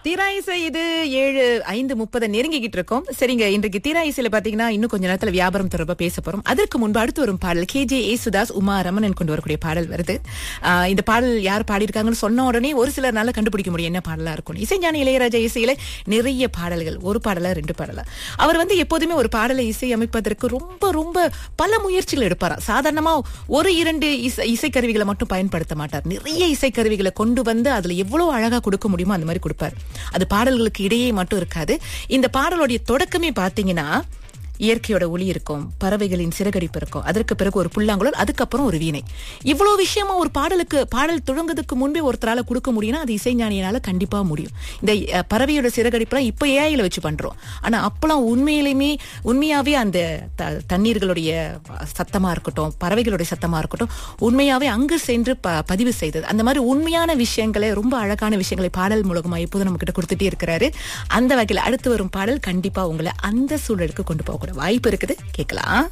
தீராயிசை இது ஏழு ஐந்து முப்பது நெருங்கிக்கிட்டு இருக்கோம் சரிங்க இன்றைக்கு தீராயிசையில பாத்தீங்கன்னா இன்னும் கொஞ்ச நேரத்துல வியாபாரம் தொடர்பா பேச போறோம் அதற்கு முன்பு அடுத்து வரும் பாடல் கே ஜே ஏசுதாஸ் உமா ரமணன் கொண்டு வரக்கூடிய பாடல் வருது ஆஹ் இந்த பாடல் யார் பாடியிருக்காங்கன்னு சொன்ன உடனே ஒரு சிலர்னால கண்டுபிடிக்க முடியும் என்ன பாடலா இருக்கும் இசைஞானி இளையராஜா இசையில நிறைய பாடல்கள் ஒரு பாடலா ரெண்டு பாடலா அவர் வந்து எப்போதுமே ஒரு பாடலை இசை அமைப்பதற்கு ரொம்ப ரொம்ப பல முயற்சிகள் எடுப்பாராம் சாதாரணமா ஒரு இரண்டு இசை இசைக்கருவிகளை மட்டும் பயன்படுத்த மாட்டார் நிறைய இசைக்கருவிகளை கொண்டு வந்து அதுல எவ்வளவு அழகா கொடுக்க முடியுமோ அந்த மாதிரி கொடுப்பார் அது பாடல்களுக்கு இடையே மட்டும் இருக்காது இந்த பாடலுடைய தொடக்கமே பாத்தீங்கன்னா இயற்கையோட ஒளி இருக்கும் பறவைகளின் சிறகடிப்பு இருக்கும் அதற்கு பிறகு ஒரு புல்லாங்குழல் அதுக்கப்புறம் ஒரு வீணை இவ்வளவு விஷயமா ஒரு பாடலுக்கு பாடல் தொடங்குறதுக்கு முன்பே ஒருத்தரால கொடுக்க முடியும்னா அது இசைஞானியனால கண்டிப்பா முடியும் இந்த அஹ், பறவையோட சிறகடிப்புலாம் இப்ப ஏஐல வச்சு பண்றோம் ஆனா அப்பெல்லாம் உண்மையிலுமே உண்மையாவே அந்த த- தண்ணீர்களுடைய சத்தமா இருக்கட்டும் பறவைகளுடைய சத்தமா இருக்கட்டும் உண்மையாவே அங்கு சென்று ப- பதிவு செய்தது அந்த மாதிரி உண்மையான விஷயங்களை ரொம்ப அழகான விஷயங்களை பாடல் மூலமா எப்போதும் நம்ம கிட்ட கொடுத்துட்டே இருக்கிறாரு அந்த வகையில் அடுத்து வரும் பாடல் கண்டிப்பா உங்களை அந்த சூழலுக்கு கொண்டு போகக்கூடிய வாய்ப்பு இருக்குது கேட்கலாம்